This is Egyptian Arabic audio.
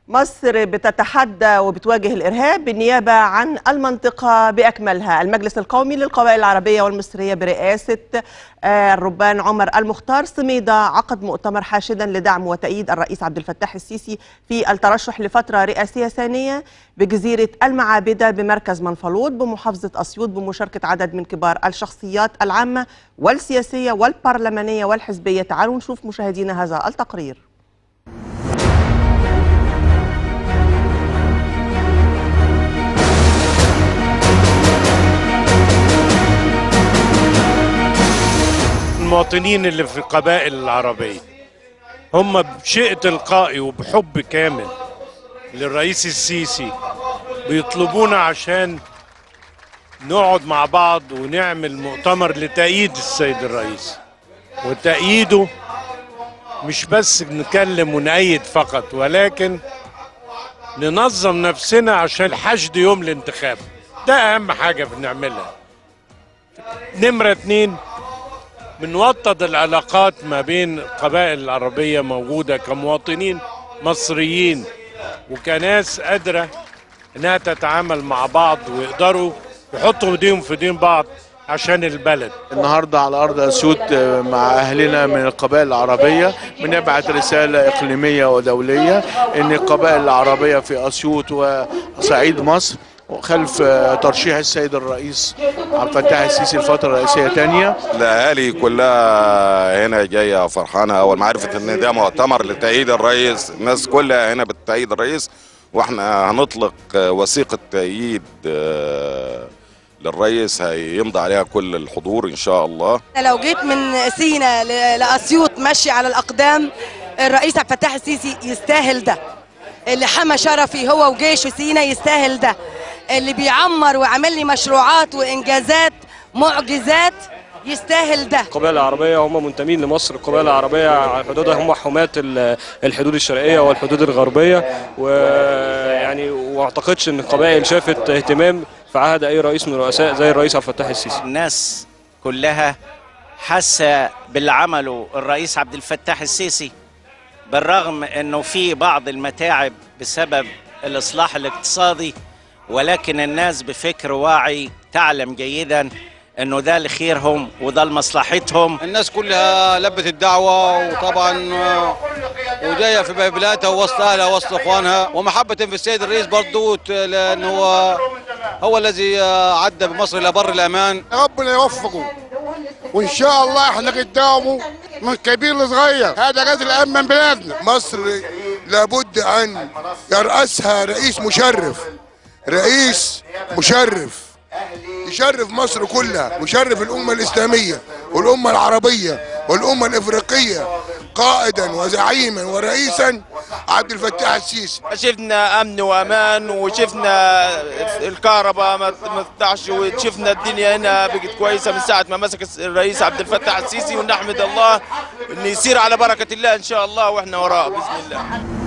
مصر بتتحدى وبتواجه الإرهاب بالنيابة عن المنطقة بأكملها المجلس القومي للقبائل العربية والمصرية برئاسة الربان عمر المختار صميدة عقد مؤتمر حاشدا لدعم وتأييد الرئيس عبد الفتاح السيسي في الترشح لفترة رئاسية ثانية بجزيرة المعابدة بمركز منفلوط بمحافظة أسيوط بمشاركة عدد من كبار الشخصيات العامة والسياسية والبرلمانية والحزبية تعالوا نشوف مشاهدينا هذا التقرير المواطنين اللي في القبائل العربية هم بشيء تلقائي وبحب كامل للرئيس السيسي بيطلبونا عشان نقعد مع بعض ونعمل مؤتمر لتأييد السيد الرئيس وتأييده مش بس نكلم ونأيد فقط ولكن ننظم نفسنا عشان الحشد يوم الانتخاب ده أهم حاجة بنعملها نمرة اتنين بنوطد العلاقات ما بين القبائل العربية موجودة كمواطنين مصريين وكناس قادرة انها تتعامل مع بعض ويقدروا يحطوا ايديهم في ايدين بعض عشان البلد النهارده على ارض اسيوط مع اهلنا من القبائل العربيه بنبعت رساله اقليميه ودوليه ان القبائل العربيه في اسيوط وصعيد مصر خلف ترشيح السيد الرئيس عبد الفتاح السيسي الفتره الرئاسيه ثانيه الاهالي كلها هنا جايه فرحانه اول ما عرفت ان ده مؤتمر لتأييد الرئيس الناس كلها هنا بتأيد الرئيس واحنا هنطلق وثيقه تأييد للرئيس هيمضي عليها كل الحضور ان شاء الله لو جيت من سينا لاسيوط ماشي على الاقدام الرئيس عبد الفتاح السيسي يستاهل ده اللي حمى شرفي هو وجيشه سينا يستاهل ده اللي بيعمر وعمل لي مشروعات وانجازات معجزات يستاهل ده القبائل العربيه هم منتمين لمصر القبائل العربيه على حدودها هم حماة الحدود الشرقيه والحدود الغربيه ويعني ما اعتقدش ان القبائل شافت اهتمام في عهد اي رئيس من الرؤساء زي الرئيس عبد الفتاح السيسي الناس كلها حاسه باللي عمله الرئيس عبد الفتاح السيسي بالرغم انه في بعض المتاعب بسبب الاصلاح الاقتصادي ولكن الناس بفكر واعي تعلم جيدا انه ده لخيرهم وده لمصلحتهم الناس كلها لبت الدعوه وطبعا وجايه في بلادها وسط اهلها وسط اخوانها ومحبه في السيد الرئيس برضه لانه هو هو الذي عدى بمصر الى بر الامان ربنا يوفقه وان شاء الله احنا قدامه من كبير لصغير هذا رجل امن بلادنا مصر لابد ان يرأسها رئيس مشرف رئيس مشرف يشرف مصر كلها ويشرف الأمة الإسلامية والأمة العربية والأمة الإفريقية قائدا وزعيما ورئيسا عبد الفتاح السيسي شفنا أمن وأمان وشفنا الكهرباء ما تقطعش وشفنا الدنيا هنا بقت كويسة من ساعة ما مسك الرئيس عبد الفتاح السيسي ونحمد الله إن يسير على بركة الله إن شاء الله وإحنا وراه بإذن الله